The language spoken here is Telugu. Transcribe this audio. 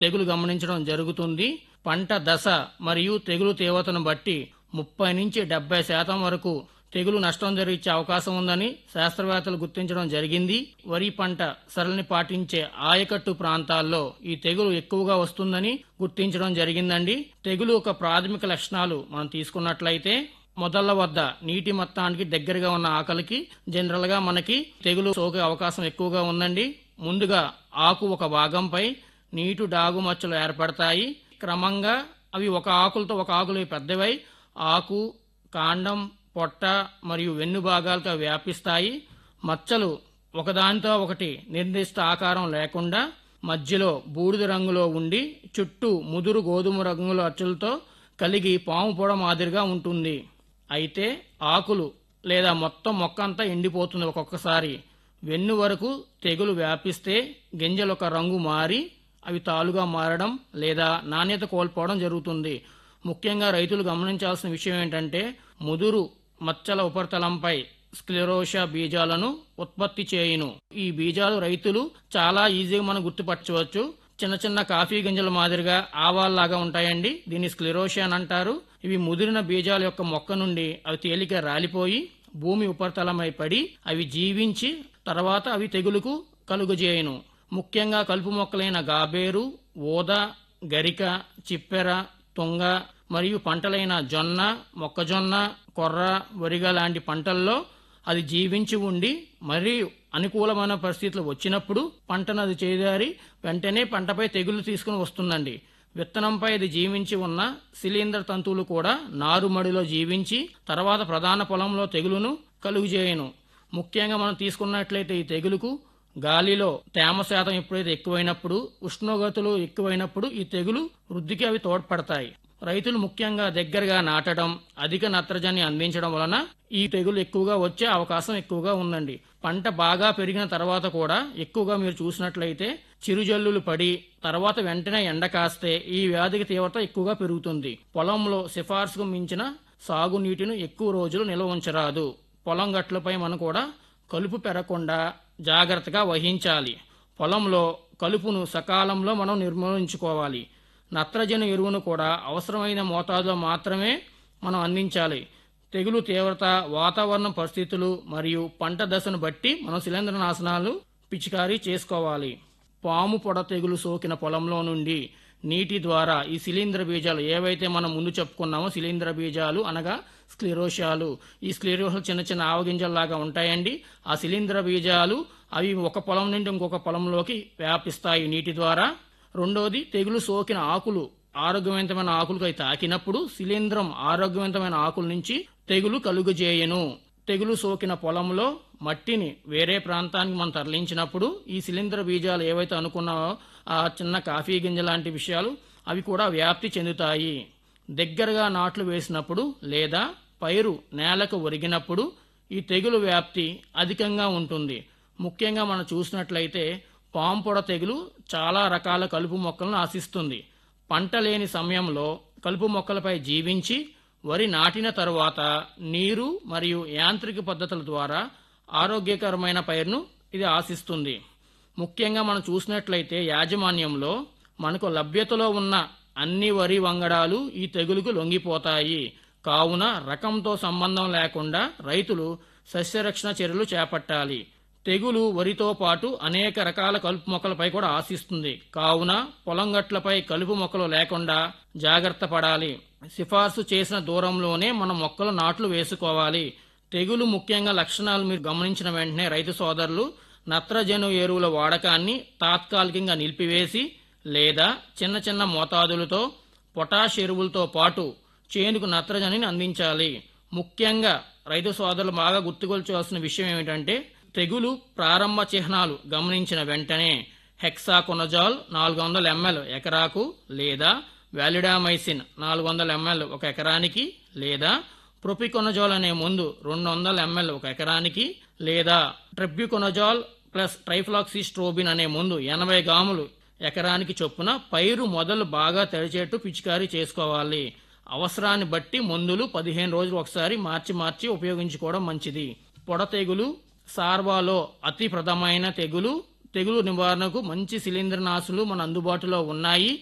తెగులు గమనించడం జరుగుతుంది పంట దశ మరియు తెగులు తీవ్రతను బట్టి ముప్పై నుంచి డెబ్బై శాతం వరకు తెగులు నష్టం జరిగే అవకాశం ఉందని శాస్త్రవేత్తలు గుర్తించడం జరిగింది వరి పంట సరళిని పాటించే ఆయకట్టు ప్రాంతాల్లో ఈ తెగులు ఎక్కువగా వస్తుందని గుర్తించడం జరిగిందండి తెగులు ఒక ప్రాథమిక లక్షణాలు మనం తీసుకున్నట్లయితే మొదళ్ల వద్ద నీటి మొత్తానికి దగ్గరగా ఉన్న ఆకలికి జనరల్ గా మనకి తెగులు సోకే అవకాశం ఎక్కువగా ఉందండి ముందుగా ఆకు ఒక భాగంపై నీటు డాగు మచ్చలు ఏర్పడతాయి క్రమంగా అవి ఒక ఆకులతో ఒక ఆకులు పెద్దవై ఆకు కాండం పొట్ట మరియు వెన్ను భాగాలుగా వ్యాపిస్తాయి మచ్చలు ఒకదానితో ఒకటి నిర్దిష్ట ఆకారం లేకుండా మధ్యలో బూడిద రంగులో ఉండి చుట్టూ ముదురు గోధుమ రంగుల అచ్చులతో కలిగి పాము పొడ మాదిరిగా ఉంటుంది అయితే ఆకులు లేదా మొత్తం మొక్క అంతా ఎండిపోతుంది ఒక్కొక్కసారి వెన్ను వరకు తెగులు వ్యాపిస్తే గింజలు ఒక రంగు మారి అవి తాలుగా మారడం లేదా నాణ్యత కోల్పోవడం జరుగుతుంది ముఖ్యంగా రైతులు గమనించాల్సిన విషయం ఏంటంటే ముదురు మచ్చల ఉపరితలంపై స్క్లెరోషా బీజాలను ఉత్పత్తి చేయును ఈ బీజాలు రైతులు చాలా ఈజీగా మనం గుర్తుపరచవచ్చు చిన్న చిన్న కాఫీ గింజల మాదిరిగా ఆవాల్లాగా ఉంటాయండి దీన్ని స్క్లెరోషియా అని అంటారు ఇవి ముదిరిన బీజాల యొక్క మొక్క నుండి అవి తేలిక రాలిపోయి భూమి ఉపరితలమై పడి అవి జీవించి తర్వాత అవి తెగులుకు కలుగజేయును ముఖ్యంగా కలుపు మొక్కలైన గాబేరు ఓద గరిక చిప్పెర తుంగ మరియు పంటలైన జొన్న మొక్కజొన్న కొర్ర వరిగ లాంటి పంటల్లో అది జీవించి ఉండి మరియు అనుకూలమైన పరిస్థితులు వచ్చినప్పుడు పంటను అది చేదారి వెంటనే పంటపై తెగులు తీసుకుని వస్తుందండి విత్తనంపై ఇది జీవించి ఉన్న శిలీంద్ర తంతువులు కూడా నారుమడిలో జీవించి తర్వాత ప్రధాన పొలంలో తెగులును కలుగుజేయను ముఖ్యంగా మనం తీసుకున్నట్లయితే ఈ తెగులుకు గాలిలో తేమ శాతం ఎప్పుడైతే ఎక్కువైనప్పుడు ఉష్ణోగ్రతలు ఎక్కువైనప్పుడు ఈ తెగులు వృద్ధికి అవి తోడ్పడతాయి రైతులు ముఖ్యంగా దగ్గరగా నాటడం అధిక నత్రజని అందించడం వలన ఈ తెగులు ఎక్కువగా వచ్చే అవకాశం ఎక్కువగా ఉందండి పంట బాగా పెరిగిన తర్వాత కూడా ఎక్కువగా మీరు చూసినట్లయితే చిరుజల్లులు పడి తర్వాత వెంటనే ఎండ కాస్తే ఈ వ్యాధికి తీవ్రత ఎక్కువగా పెరుగుతుంది పొలంలో సిఫార్సుకు మించిన సాగునీటిని ఎక్కువ రోజులు నిల్వ ఉంచరాదు పొలం గట్లపై మనం కూడా కలుపు పెరగకుండా జాగ్రత్తగా వహించాలి పొలంలో కలుపును సకాలంలో మనం నిర్మూలించుకోవాలి నత్రజని ఎరువును కూడా అవసరమైన మోతాదులో మాత్రమే మనం అందించాలి తెగులు తీవ్రత వాతావరణ పరిస్థితులు మరియు పంట దశను బట్టి మనం శిలీంద్ర నాశనాలు పిచికారీ చేసుకోవాలి పాము పొడ తెగులు సోకిన పొలంలో నుండి నీటి ద్వారా ఈ శిలీంద్ర బీజాలు ఏవైతే మనం ముందు చెప్పుకున్నామో శిలీంద్ర బీజాలు అనగా స్క్లిరోషాలు ఈ స్క్లిరోషాలు చిన్న చిన్న ఆవగింజల్లాగా ఉంటాయండి ఆ శిలీంద్ర బీజాలు అవి ఒక పొలం నుండి ఇంకొక పొలంలోకి వ్యాపిస్తాయి నీటి ద్వారా రెండోది తెగులు సోకిన ఆకులు ఆరోగ్యవంతమైన ఆకులకు అవి తాకినప్పుడు శిలీంద్రం ఆరోగ్యవంతమైన ఆకుల నుంచి తెగులు కలుగజేయను తెగులు సోకిన పొలంలో మట్టిని వేరే ప్రాంతానికి మనం తరలించినప్పుడు ఈ శిలీంద్ర బీజాలు ఏవైతే అనుకున్నామో ఆ చిన్న కాఫీ గింజ లాంటి విషయాలు అవి కూడా వ్యాప్తి చెందుతాయి దగ్గరగా నాట్లు వేసినప్పుడు లేదా పైరు నేలకు ఒరిగినప్పుడు ఈ తెగులు వ్యాప్తి అధికంగా ఉంటుంది ముఖ్యంగా మనం చూసినట్లయితే పాంపొడ తెగులు చాలా రకాల కలుపు మొక్కలను ఆశిస్తుంది పంట లేని సమయంలో కలుపు మొక్కలపై జీవించి వరి నాటిన తరువాత నీరు మరియు యాంత్రిక పద్ధతుల ద్వారా ఆరోగ్యకరమైన పైరును ఇది ఆశిస్తుంది ముఖ్యంగా మనం చూసినట్లయితే యాజమాన్యంలో మనకు లభ్యతలో ఉన్న అన్ని వరి వంగడాలు ఈ తెగులుకు లొంగిపోతాయి కావున రకంతో సంబంధం లేకుండా రైతులు సస్యరక్షణ చర్యలు చేపట్టాలి తెగులు వరితో పాటు అనేక రకాల కలుపు మొక్కలపై కూడా ఆశిస్తుంది కావున పొలం గట్లపై కలుపు మొక్కలు లేకుండా జాగ్రత్త పడాలి సిఫార్సు చేసిన దూరంలోనే మనం మొక్కలు నాట్లు వేసుకోవాలి తెగులు ముఖ్యంగా లక్షణాలు మీరు గమనించిన వెంటనే రైతు సోదరులు నత్రజను ఎరువుల వాడకాన్ని తాత్కాలికంగా నిలిపివేసి లేదా చిన్న చిన్న మోతాదులతో పొటాష్ ఎరువులతో పాటు చేనుకు నత్రజనిని అందించాలి ముఖ్యంగా రైతు సోదరులు బాగా గుర్తుకొల్చాల్సిన విషయం ఏమిటంటే తెగులు ప్రారంభ చిహ్నాలు గమనించిన వెంటనే హెక్సాకొనజాల్ నాలుగు వందల ఎంఎల్ ఎకరాకు లేదా వాలిడామైసిన్ నాలుగు వందల ఎంఎల్ ఒక ఎకరానికి లేదా ప్రొపికొనజాల్ అనే ముందు రెండు వందల ఎంఎల్ ఒక ఎకరానికి లేదా ట్రెబ్యూకొనజాల్ ప్లస్ ట్రైఫ్లాక్సిస్ట్రోబిన్ అనే ముందు ఎనభై గ్రాములు ఎకరానికి చొప్పున పైరు మొదలు బాగా తెరిచేట్టు పిచికారీ చేసుకోవాలి అవసరాన్ని బట్టి మందులు పదిహేను రోజులు ఒకసారి మార్చి మార్చి ఉపయోగించుకోవడం మంచిది పొడ తెగులు సార్వాలో అతి ప్రధమైన తెగులు తెగులు నివారణకు మంచి శిలీంద్రనాశులు మన అందుబాటులో ఉన్నాయి